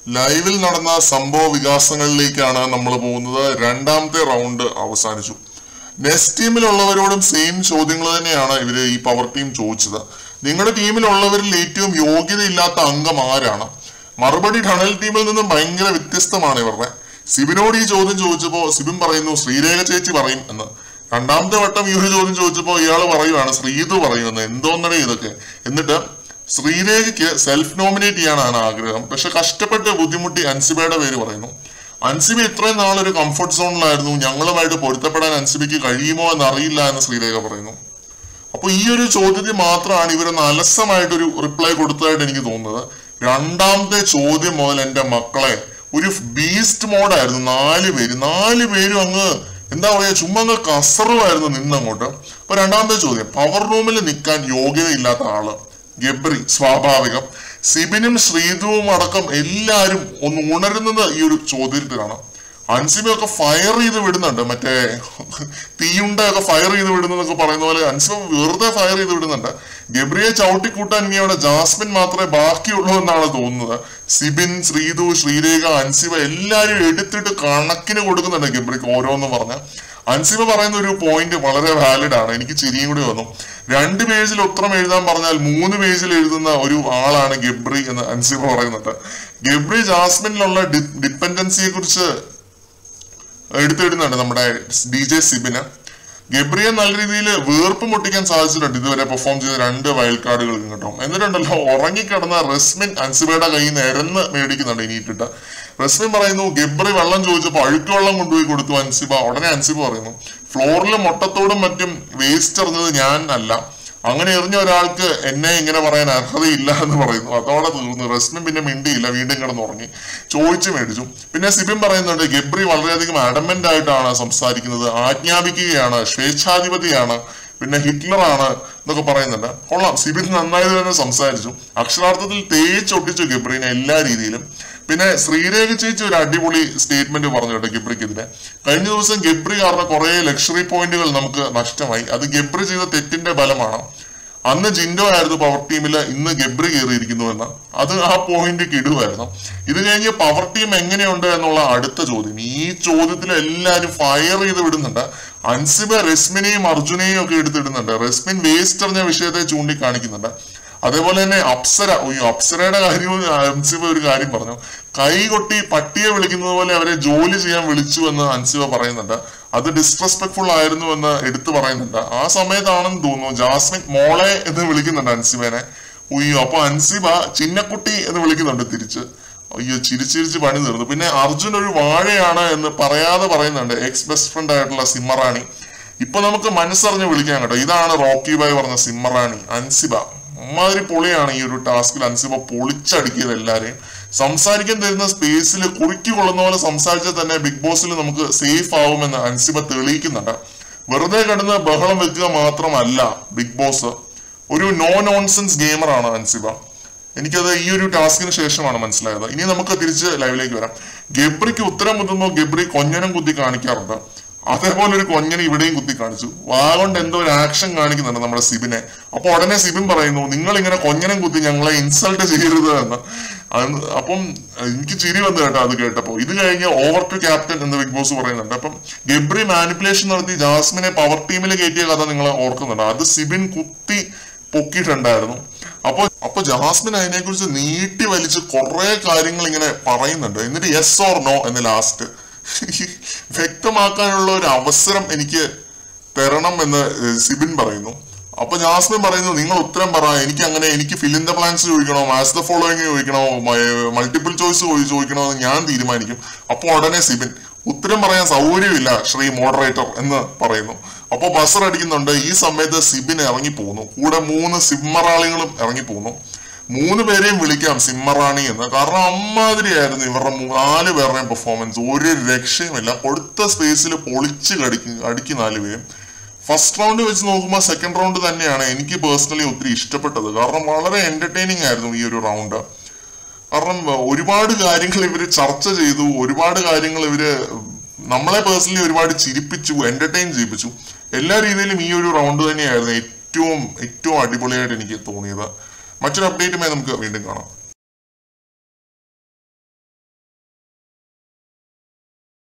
ലൈവിൽ നടന്ന സംഭവ വികാസങ്ങളിലേക്കാണ് നമ്മൾ പോകുന്നത് രണ്ടാമത്തെ റൗണ്ട് അവസാനിച്ചു നെക്സ്റ്റ് ടീമിലുള്ളവരോടും സെയിം ചോദ്യങ്ങൾ തന്നെയാണ് ഇവര് ഈ പവർ ടീം ചോദിച്ചത് നിങ്ങളുടെ ടീമിലുള്ളവരിൽ ഏറ്റവും യോഗ്യതയില്ലാത്ത അംഗം ആരാണ് മറുപടി ടണൽ ടീമിൽ നിന്നും ഭയങ്കര വ്യത്യസ്തമാണ് ഇവരുടെ സിബിനോട് ഈ ചോദ്യം ചോദിച്ചപ്പോ സിബിൻ പറയുന്നു ശ്രീരേഖ ചേച്ചി പറയും എന്ന് രണ്ടാമത്തെ വട്ടം ഈ ഒരു ചോദ്യം ചോദിച്ചപ്പോ ഇയാൾ പറയുവാണ് ശ്രീതു പറയുമെന്ന് എന്തോന്നടേ ഇതൊക്കെ എന്നിട്ട് ശ്രീരേഖയ്ക്ക് സെൽഫ് നോമിനേറ്റ് ചെയ്യാനാണ് ആഗ്രഹം പക്ഷെ കഷ്ടപ്പെട്ട് ബുദ്ധിമുട്ടി അൻസിബയുടെ പേര് പറയുന്നു അൻസിബ ഇത്രയും നാളൊരു കംഫർട്ട് സോണിലായിരുന്നു ഞങ്ങളുമായിട്ട് പൊരുത്തപ്പെടാൻ അൻസിബയ്ക്ക് കഴിയുമോ എന്നറിയില്ല എന്ന് ശ്രീരേഖ പറയുന്നു അപ്പൊ ഈ ഒരു ചോദ്യത്തിൽ മാത്രമാണ് ഇവരൊന്ന് അലസമായിട്ടൊരു റിപ്ലൈ കൊടുത്തതായിട്ട് എനിക്ക് തോന്നുന്നത് രണ്ടാമത്തെ ചോദ്യം മുതൽ എന്റെ മക്കളെ ഒരു ബീസ്റ്റ് മോഡായിരുന്നു നാല് പേര് നാല് പേരും അങ്ങ് എന്താ പറയാ ചുമ്മാ അങ്ങ് കസറുമായിരുന്നു നിന്നങ്ങോട്ട് അപ്പൊ രണ്ടാമത്തെ ചോദ്യം പവർ റൂമിൽ നിൽക്കാൻ യോഗ്യതയില്ലാത്ത ആള് ഗബ്രി സ്വാഭാവികം സിബിനും ശ്രീധുവും അടക്കം എല്ലാരും ഒന്ന് ഉണരുന്നത് ഈ ഒരു ചോദ്യത്തിലാണ് അൻസിബയൊക്കെ ഫയർ ചെയ്ത് വിടുന്നുണ്ട് മറ്റേ തീയുണ്ടയൊക്കെ ഫയർ ചെയ്ത് വിടുന്നതൊക്കെ പറയുന്ന പോലെ അൻസിബ വെറുതെ ഫയർ ചെയ്ത് വിടുന്നുണ്ട് ഗബ്രിയെ ചവിട്ടിക്കൂട്ടാൻ ഇനി അവിടെ ജാസ്മിൻ മാത്രമേ ബാക്കിയുള്ളൂ എന്നാണ് തോന്നുന്നത് സിബിൻ ശ്രീതു ശ്രീരേഖ അൻസിബ എല്ലാരും എടുത്തിട്ട് കണക്കിന് കൊടുക്കുന്നുണ്ട് ഗബ്രിക്ക് ഓരോന്ന് പറഞ്ഞ് അൻസിബ പറയുന്ന ഒരു പോയിന്റ് വളരെ വാലിഡ് ആണ് എനിക്ക് ചിരിയും കൂടി വന്നു രണ്ട് പേജിൽ ഉത്തരം എഴുതാൻ പറഞ്ഞാൽ മൂന്ന് പേജിൽ എഴുതുന്ന ഒരു ആളാണ് ഗബ്രി എന്ന് അൻസിബ പറയുന്നുണ്ട് ഗബ്രി ജാസ്മിനിലുള്ള ഡിപ്പെൻഡൻസിയെ കുറിച്ച് എടുത്തിടുന്നുണ്ട് നമ്മുടെ ഡി ജെ സിബിന് ഗബ്രിയെ നല്ല രീതിയിൽ വീർപ്പ് മുട്ടിക്കാൻ സാധിച്ചിട്ടുണ്ട് ഇതുവരെ പെർഫോം ചെയ്ത രണ്ട് വൈൽഡ് കാർഡുകൾക്കും കേട്ടോ എന്നിട്ടുണ്ടല്ലോ ഉറങ്ങിക്കിടന്ന റസ്മിൻ അൻസിബയുടെ കയ്യിൽ നിന്ന് എരന്ന് മേടിക്കുന്നുണ്ട് ഇനിയിട്ടിട്ട് റസ്മിൻ പറയുന്നു ഗബ്രി വെള്ളം ചോദിച്ചപ്പോൾ അഴുക്ക് വെള്ളം കൊണ്ടുപോയി കൊടുത്തു അൻസിബ ഉടനെ അൻസിബ പറയുന്നു ഫ്ലോറിൽ മുട്ടത്തോടും മറ്റും വേസ്റ്റ് എറിഞ്ഞത് ഞാൻ അല്ല അങ്ങനെ എറിഞ്ഞ ഒരാൾക്ക് എന്നെ ഇങ്ങനെ പറയാൻ അർഹതയില്ല എന്ന് പറയുന്നു അതോടെ തീർന്നു റസ്മിൻ പിന്നെ മിണ്ടിയില്ല വീണ്ടും കിടന്നുറങ്ങി ചോദിച്ചു മേടിച്ചു പിന്നെ സിബിൻ പറയുന്നുണ്ട് ഗബ്രി വളരെയധികം അഡമന്റ് ആയിട്ടാണ് സംസാരിക്കുന്നത് ആജ്ഞാപിക്കുകയാണ് സ്വേച്ഛാധിപതിയാണ് പിന്നെ ഹിറ്റ്ലറാണ് എന്നൊക്കെ പറയുന്നുണ്ട് കൊള്ളാം സിബിൻ നന്നായി തന്നെ സംസാരിച്ചു അക്ഷരാർത്ഥത്തിൽ തേച്ചൊട്ടിച്ചു ഗബ്രീനെ എല്ലാ രീതിയിലും പിന്നെ ശ്രീരേഖ ചേച്ചി ഒരു അടിപൊളി സ്റ്റേറ്റ്മെന്റ് പറഞ്ഞു കേട്ടോ ഗബ്രിക്കെതിരെ കഴിഞ്ഞ ദിവസം ഗബ്രി കാരണം കുറെ ലക്ഷറി പോയിന്റുകൾ നമുക്ക് നഷ്ടമായി അത് ഗബ്രി ചെയ്ത തെറ്റിന്റെ ഫലമാണ് അന്ന് ജിൻഡോ ആയിരുന്നു പവർ ടീമിൽ ഇന്ന് ഗബ്രി കയറിയിരിക്കുന്നു എന്ന് അത് ആ പോയിന്റ് കിടുവായിരുന്നു ഇത് കഴിഞ്ഞ് പവർ ടീം എങ്ങനെയുണ്ട് എന്നുള്ള അടുത്ത ചോദ്യം ഈ ചോദ്യത്തിൽ എല്ലാവരും ഫയർ ചെയ്ത് വിടുന്നുണ്ട് അൻസിബ റെസ്മിനെയും അർജുനെയും ഒക്കെ എടുത്തിടുന്നുണ്ട് റെസ്മിൻ വേസ്റ്റ് എറിഞ്ഞ വിഷയത്തെ ചൂണ്ടിക്കാണിക്കുന്നുണ്ട് അതേപോലെ തന്നെ അപ്സര അയ്യോ അപ്സരയുടെ കാര്യവും അൻസിബ ഒരു കാര്യം പറഞ്ഞു കൈ കൊട്ടി പട്ടിയെ വിളിക്കുന്നത് പോലെ അവരെ ജോലി ചെയ്യാൻ വിളിച്ചു എന്ന് അൻസിബ പറയുന്നുണ്ട് അത് ഡിസ്റെസ്പെക്ട്ഫുൾ ആയിരുന്നു എന്ന് എടുത്തു പറയുന്നുണ്ട് ആ സമയത്താണെന്ന് തോന്നുന്നു ജാസ്മിൻ മോളെ എന്ന് വിളിക്കുന്നുണ്ട് അൻസിബനെ ഉയ്യോ അപ്പൊ അൻസിബ ചിന്നക്കുട്ടി എന്ന് വിളിക്കുന്നുണ്ട് തിരിച്ച് അയ്യോ ചിരിച്ചിരിച്ച് പണി തീർന്നു പിന്നെ അർജുൻ ഒരു വാഴയാണ് എന്ന് പറയാതെ പറയുന്നുണ്ട് എക്സ് ബെസ്റ്റ് ഫ്രണ്ട് ആയിട്ടുള്ള സിമ്മറാണി ഇപ്പൊ നമുക്ക് മനസ്സറിഞ്ഞ് വിളിക്കാൻ കേട്ടോ ഇതാണ് റോക്കി ബായ് പറഞ്ഞ സിമ്മറാണി അൻസിബ അമ്മാതിരി പൊളിയാണ് ഈ ഒരു ടാസ്കിൽ അൻസിബ പൊളിച്ചടുക്കിയത് എല്ലാരെയും സംസാരിക്കാൻ തരുന്ന സ്പേസിൽ കുറുക്കി കൊള്ളുന്ന പോലെ സംസാരിച്ചാൽ തന്നെ ബിഗ് ബോസിൽ നമുക്ക് സേഫ് ആവുമെന്ന് അൻസിബ തെളിയിക്കുന്നുണ്ട് വെറുതെ കിടന്ന് ബഹളം വെക്കുക മാത്രമല്ല ബിഗ് ബോസ് ഒരു നോ നോൺസെൻസ് ഗെയിമറാണ് അൻസിബ എനിക്കത് ഈ ഒരു ടാസ്കിന് ശേഷമാണ് മനസ്സിലായത് ഇനി നമുക്ക് തിരിച്ച് ലൈവിലേക്ക് വരാം ഗബ്രിക്ക് ഉത്തരം മുതുമ്പോൾ ഗബ്രി കൊഞ്ഞനം കുത്തി കാണിക്കാറുണ്ട് അതേപോലെ ഒരു കൊഞ്ഞനെ ഇവിടെയും കുത്തി കാണിച്ചു വാ കൊണ്ട് എന്തോ ഒരു ആക്ഷൻ കാണിക്കുന്നുണ്ട് നമ്മുടെ സിബിനെ അപ്പൊ ഉടനെ സിബിൻ പറയുന്നു നിങ്ങൾ ഇങ്ങനെ കൊഞ്ഞനം കുത്തി ഞങ്ങളെ ഇൻസൾട്ട് ചെയ്യരുത് എന്ന് അത് അപ്പം എനിക്ക് ചിരി വന്നു കേട്ടോ അത് കേട്ടപ്പോ ഇത് കഴിഞ്ഞ് ഓവർ ടു ക്യാപ്റ്റൻ എന്ന് ബിഗ് ബോസ് പറയുന്നുണ്ട് അപ്പം ഗബ്രി മാനിപ്പുലേഷൻ നടത്തി ജാസ്മിനെ പവർ ടീമിൽ കയറ്റിയ കഥ നിങ്ങൾ ഓർക്കുന്നുണ്ട് അത് സിബിൻ കുത്തി പൊക്കിയിട്ടുണ്ടായിരുന്നു അപ്പൊ അപ്പൊ ജാസ്മിൻ അതിനെ കുറിച്ച് നീട്ടി വലിച്ച് കുറെ കാര്യങ്ങൾ ഇങ്ങനെ പറയുന്നുണ്ട് എന്നിട്ട് യെസ് ഓർ നോ എന്ന് ലാസ്റ്റ് വ്യക്തമാക്കാനുള്ള ഒരു അവസരം എനിക്ക് തരണം എന്ന് സിബിൻ പറയുന്നു അപ്പൊ ജാസ്മിൻ പറയുന്നു നിങ്ങൾ ഉത്തരം പറ എനിക്ക് അങ്ങനെ എനിക്ക് ഫിൽ ഇൻ ദ പ്ലാൻസ് ചോദിക്കണോ മാച്ച് ദ ഫോളോയിങ് ചോദിക്കണോ മൾട്ടിപ്പിൾ ചോയ്സ് ചോദിക്കണോ എന്ന് ഞാൻ തീരുമാനിക്കും അപ്പൊ ഉടനെ സിബിൻ ഉത്തരം പറയാൻ സൗകര്യമില്ല ശ്രീ മോഡറേറ്റർ എന്ന് പറയുന്നു അപ്പൊ ബസർ അടിക്കുന്നുണ്ട് ഈ സമയത്ത് സിബിൻ ഇറങ്ങി പോകുന്നു കൂടെ മൂന്ന് സിമ്മറാളികളും ഇറങ്ങി പോകുന്നു മൂന്ന് പേരെയും വിളിക്കാം സിമ്മറാണി എന്ന് കാരണം അമ്മാതിരിയായിരുന്നു ഇവരുടെ മൂ- നാല് പേരുടെയും പെർഫോമൻസ് ഒരു രക്ഷയുമില്ല കൊടുത്ത സ്പേസിൽ പൊളിച്ച് കടിക്കും അടിക്കും നാല് പേരും ഫസ്റ്റ് റൗണ്ട് വെച്ച് നോക്കുമ്പോൾ സെക്കൻഡ് റൗണ്ട് തന്നെയാണ് എനിക്ക് പേഴ്സണലി ഒത്തിരി ഇഷ്ടപ്പെട്ടത് കാരണം വളരെ എന്റർടൈനിങ് ആയിരുന്നു ഈ ഒരു റൗണ്ട് കാരണം ഒരുപാട് കാര്യങ്ങൾ ഇവര് ചർച്ച ചെയ്തു ഒരുപാട് കാര്യങ്ങൾ ഇവര് നമ്മളെ പേഴ്സണലി ഒരുപാട് ചിരിപ്പിച്ചു എന്റർടൈൻ ചെയ്യിപ്പിച്ചു എല്ലാ രീതിയിലും ഈ ഒരു റൗണ്ട് തന്നെയായിരുന്നു ഏറ്റവും ഏറ്റവും അടിപൊളിയായിട്ട് എനിക്ക് തോന്നിയത് മറ്റൊരു അപ്ഡേറ്റുമായി നമുക്ക് വീണ്ടും കാണാം